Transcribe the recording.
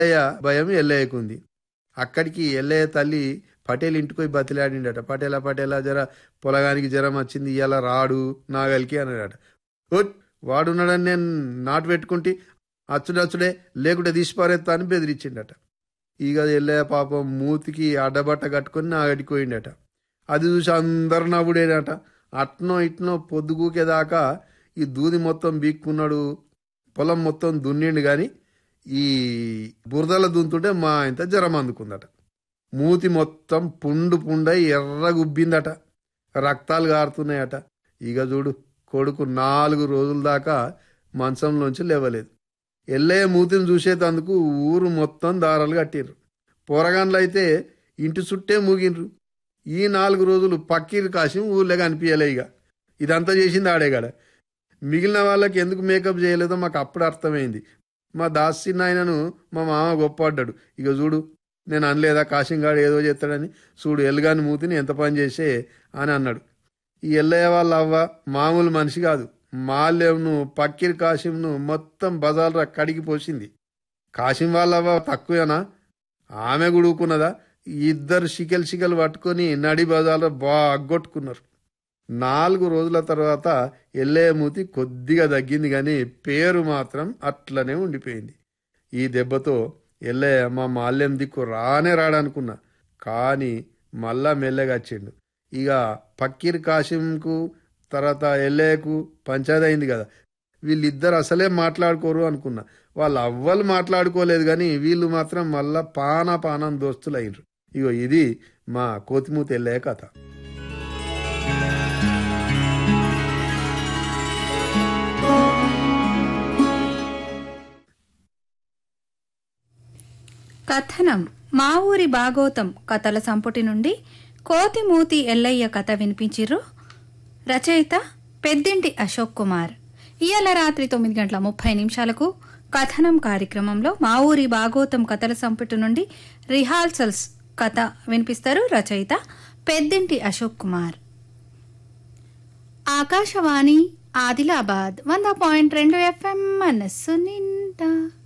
ఎల్లయ్య భయం ఎల్లయ్యకుంది అక్కడికి ఎల్లయ్య తల్లి పటేల్ ఇంటికి పోయి బతిలాడిండట పటేలా పటేలా జర పొలగానికి జ్వరం వచ్చింది ఇవాళ రాడు నాగలికి అన్నాడట "ఓట్, వాడున్నాడని నేను నాటు పెట్టుకుంటే అచ్చుడచ్చుడే లేకుంటే తీసిపారేస్తా అని బెదిరించిండట ఇక ఎల్లయ్య పాపం మూతికి అడ్డబట్ట కట్టుకొని నాగడికి పోయిండట అది చూసి అందరు నవ్వుడేనట అట్నో ఇట్నో పొద్దుగూకేదాకా ఈ దూది మొత్తం బీక్కున్నాడు పొలం మొత్తం దున్నిండు గాని ఈ బురదల దున్తుంటే మా ఇంత జ్వరం అందుకుందట మూతి మొత్తం పుండు పుండై ఎర్రగుబ్బిందట రక్తాలు గారుతున్నాయట ఇక చూడు కొడుకు నాలుగు రోజుల దాకా మంచంలోంచి లేవలేదు ఎల్లయ్య మూతిని చూసేటందుకు ఊరు మొత్తం దారాలు కట్టిర్రు పోరగాన్లు అయితే ఇంటి చుట్టే మూగిన్రు ఈ నాలుగు రోజులు పక్కీరు కాసిం ఊర్లే కనిపించలే ఇక ఇదంతా చేసింది ఆడేగాడ మిగిలిన వాళ్ళకి ఎందుకు మేకప్ చేయలేదో మాకు అప్పుడు అర్థమైంది మా దాసి నాయనను మా మామ గొప్పపడ్డాడు ఇక చూడు నేను అనలేదా కాశింగాడు ఏదో చేస్తాడని చూడు ఎల్గాని మూతిని ఎంత పని చేసే అని అన్నాడు ఈ ఎల్లయ్య వాళ్ళ అవ్వ మామూలు మనిషి కాదు మాల్యంను పక్కిరి కాశింను మొత్తం బజార్లో కడిగి పోసింది కాశిం వాళ్ళ అవ్వ తక్కువేనా ఆమె గుడుకున్నదా ఇద్దరు షికెల్ షికెల్ పట్టుకొని నడి బజార్లో బాగొట్టుకున్నారు నాలుగు రోజుల తర్వాత ఎల్లయ్య మూతి కొద్దిగా తగ్గింది కానీ పేరు మాత్రం అట్లనే ఉండిపోయింది ఈ దెబ్బతో ఎల్లయ్య మా మాల్యం దిక్కు రానే రాడనుకున్నా కానీ మళ్ళా మెల్లగా వచ్చిండు ఇక పక్కీర్ కాశింకు తర్వాత ఎల్లయ్యకు పంచాయతీ అయింది కదా వీళ్ళిద్దరు అసలే మాట్లాడుకోరు అనుకున్నా వాళ్ళు అవ్వలు మాట్లాడుకోలేదు కానీ వీళ్ళు మాత్రం మళ్ళా పానా పానం దోస్తులు అయినరు ఇగో ఇది మా కోతిమూతి ఎల్లయ్య కథ కథనం మా ఊరి భాగోతం కథల సంపుటి నుండి కోతిమూతి ఎల్లయ్య కథ వినిపించిర్రు రచయిత పెద్దింటి అశోక్ కుమార్ ఇవాళ రాత్రి తొమ్మిది గంటల ముప్పై నిమిషాలకు కథనం కార్యక్రమంలో మా ఊరి భాగోతం కథల సంపుటి నుండి రిహార్సల్స్ కథ వినిపిస్తారు రచయిత పెద్దింటి అశోక్ కుమార్ ఆకాశవాణి ఆదిలాబాద్ వంద పాయింట్ రెండు ఎఫ్ఎం మనస్సు నిండా